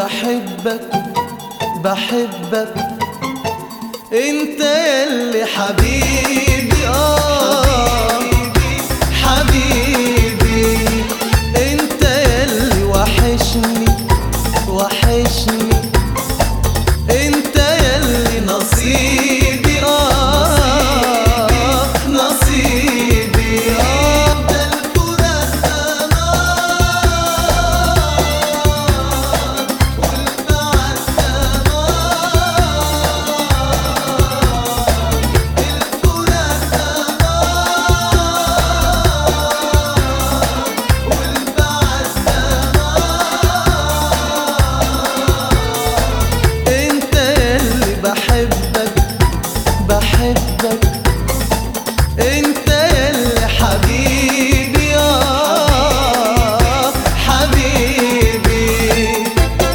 بحبك بحبك انت يلي حبيبي اه حبيبي انت يلي وحشني وحشني انت يلي نصيبي اه نصيبي اه ده الفراق امان والبعد امان الفراق امان والبعد امان انت يلي بحبك بحبك انت يلي حبيبي اه حبيبي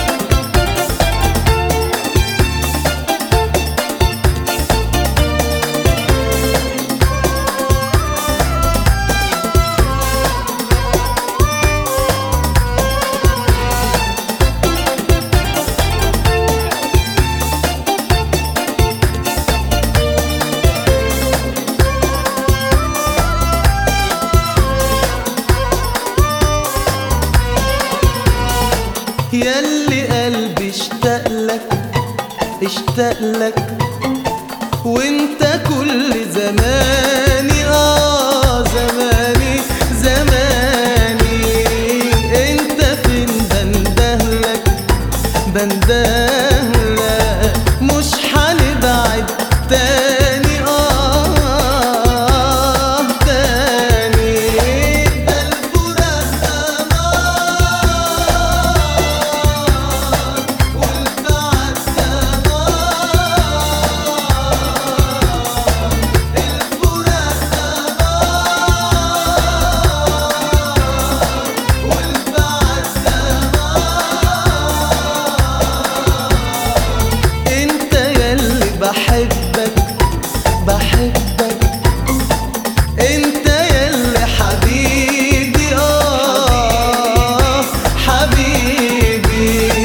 يلي قلبي اشتاق لك اشتاق لك وانت كل زماني اه زماني زماني انت فين بندهلك بندهلك مش هنبعد تاني اه تاني ده الفراق امان والبعد امان الفراق امان والبعد امان انت يلي بحبك بحبك انت يلي حبيبي اه حبيبي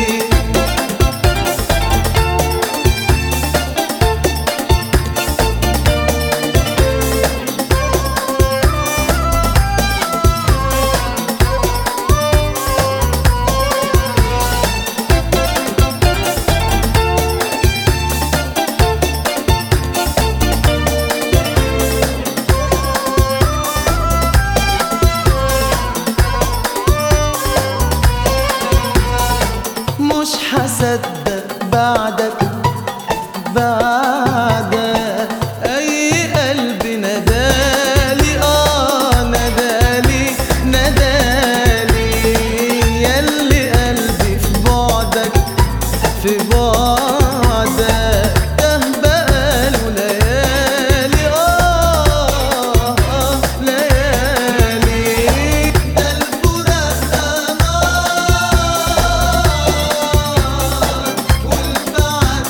مش هصدق بعدك بعدك اي قلب ندالي اه ندالي ندالي يلي قلبي في بعدك في بعدك ده بقاله ليالي اه آه، ليالي ده الفراق امان والبعد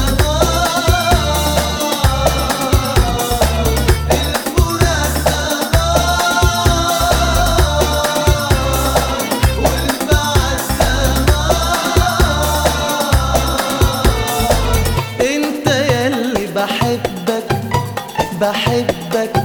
امان الفراق امان والبعد امان انت يلي بحبك بحبك